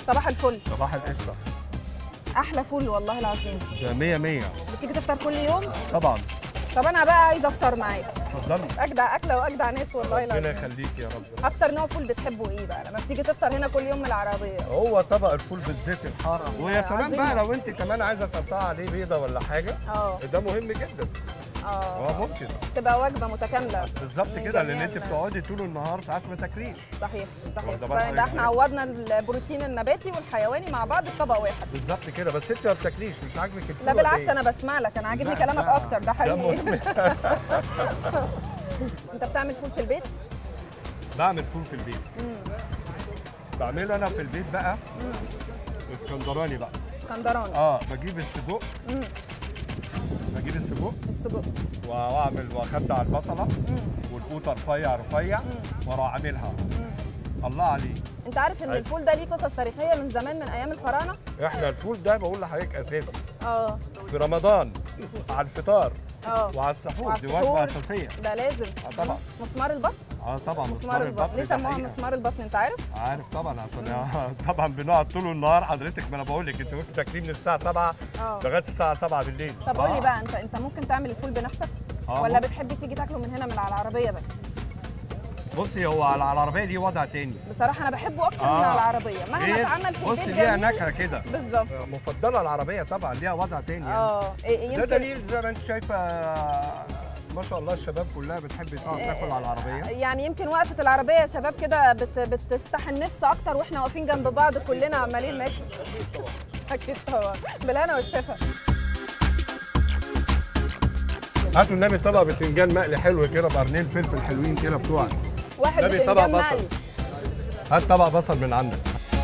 صباح الفل صباح القشطه احلى فول والله العظيم ده 100 100 بتيجي تفطر كل يوم طبعا طب انا بقى عايزه افطر معاك اتفضلي اجدع اكله واجدع ناس والله ربنا العظيم يخليك يا رب اكتر نوع فول بتحبه ايه بقى لما بتيجي تفطر هنا كل يوم من العربيه هو طبق الفول بالزيت الحار ويا سلام عظيم. بقى لو انت كمان عايزه تقطعي عليه بيضه ولا حاجه اه ده مهم جدا اه هو ممكن تبقى وجبه متكامله بالظبط من كده لان جميع انت ال- بتقعدي طول النهار ساعات ما تاكليش صحيح صحيح واخدة بالك فده احنا حضرتك؟ عوضنا البروتين النباتي والحيواني مع بعض في طبق واحد بالظبط كده بس انت ما بتاكليش مش عاجبك الفول لا ولا بالعكس إيه؟ انا بسمع لك انا عاجبني لا، كلامك لا، اكتر ده حقيقي مهم. انت بتعمل فول في البيت بعمل فول في البيت بعمله انا في البيت بقى اسكندراني بقى اسكندراني اه بجيب السجق مم. بجيب السجق السجق واعمل واخدع البصله مم. والقوطه رفيع رفيع واروح عاملها الله عليه انت عارف ان أيوة. الفول ده ليه قصص تاريخيه من زمان من ايام الفراعنه احنا الفول ده بقول لحضرتك اساسي اه في رمضان على الفطار اه وعلى السحور وعلى دي السحور. وجبه اساسيه ده لازم آه طبعا. مسمار البطن اه طبعا مسمار البطن ليه ده سموها حقيقة. مسمار البطن انت عارف عارف طبعا عشان طبعا بنقعد طول النهار حضرتك ما انا بقول لك انت ممكن تاكليه من الساعه 7 اه لغايه الساعه 7 بالليل طب قول آه. لي بقى انت انت ممكن تعمل الفول بنفسك آه، ولا ممكن. بتحب تيجي تاكله من هنا من على العربيه بس بصي هو على العربيه ليه وضع تاني بصراحه انا بحبه اكتر من آه. على العربيه مهما إيه؟ اتعمل في بصي البيت ليها جميل نكهه كده بالظبط مفضله العربيه طبعا ليها وضع تاني يعني. اه إيه- ده يمكن دليل زي ما انت شايفه ما شاء الله الشباب كلها بتحب تقعد تاكل على العربيه يعني يمكن وقفه العربيه يا شباب كده بت بتفتح النفس اكتر واحنا واقفين جنب بعض كلنا عمالين ناكل اكيد طبعا بالهنا والشفا هاتوا النبي طبق بتنجان مقلي حلو كده بقرنين فلفل حلوين كده بتوعك واحد نبي طبق بتنجان بصل. مقلي هات طبق بصل من عندك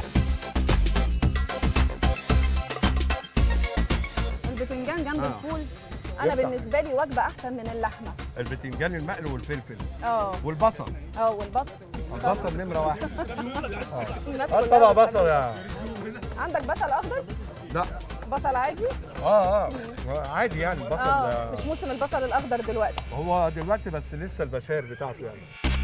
البتنجان جنب آه. الفول انا يفتح. بالنسبه لي وجبه احسن من اللحمه البتنجان المقلي والفلفل اه والبصل اه والبصل البصل نمره واحد الناس هات كلها طبق بتحب- بصل يا عندك بصل اخضر لا بصل عادي اه اه عادي يعني البصل اه آه، مش موسم البصل الاخضر دلوقتي هو دلوقتي بس لسه البشاير بتاعته يعني